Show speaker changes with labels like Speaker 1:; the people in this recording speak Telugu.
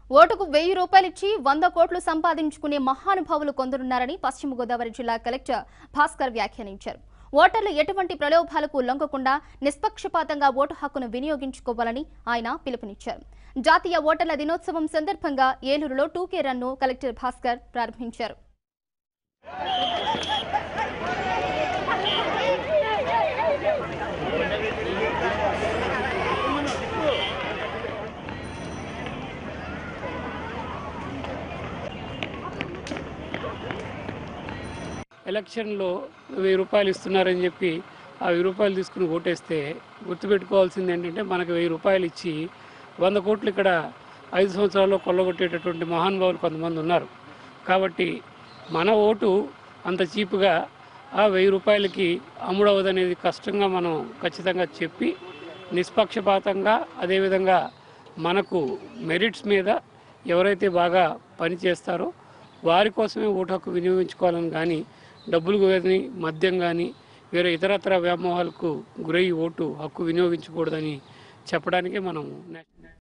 Speaker 1: ఓటుకు వెయ్యి రూపాయలిచ్చి వంద కోట్లు సంపాదించుకునే మహానుభావులు కొందరున్నారని పశ్చిమ గోదావరి జిల్లా కలెక్టర్ భాస్కర్ వ్యాఖ్యానించారు ఓటర్లు ఎటువంటి ప్రలోభాలకు లొంగకుండా నిష్పక్షపాతంగా ఓటు హక్కును వినియోగించుకోవాలని ఆయన పిలుపునిచ్చారు జాతీయ ఓటర్ల దినోత్సవం సందర్భంగా ఏలూరులో టూకే రన్ను కలెక్టర్ భాస్కర్ ప్రారంభించారు
Speaker 2: ఎలక్షన్లో వెయ్యి రూపాయలు ఇస్తున్నారని చెప్పి ఆ వెయ్యి రూపాయలు తీసుకుని ఓటేస్తే గుర్తుపెట్టుకోవాల్సింది ఏంటంటే మనకు వెయ్యి రూపాయలు ఇచ్చి వంద కోట్లు ఇక్కడ ఐదు సంవత్సరాల్లో కొల్లగొట్టేటటువంటి మహానుభావులు కొంతమంది ఉన్నారు కాబట్టి మన ఓటు అంత చీప్గా ఆ వెయ్యి రూపాయలకి అమ్ముడవదనేది కష్టంగా మనం ఖచ్చితంగా చెప్పి నిష్పక్షపాతంగా అదేవిధంగా మనకు మెరిట్స్ మీద ఎవరైతే బాగా పనిచేస్తారో వారి కోసమే ఓటు హక్కు వినియోగించుకోవాలని కానీ డబ్బులు కానీ మద్యం కానీ వేరే ఇతరత్ర వ్యామోహాలకు గురై ఓటు హక్కు వినియోగించకూడదని చెప్పడానికి మనం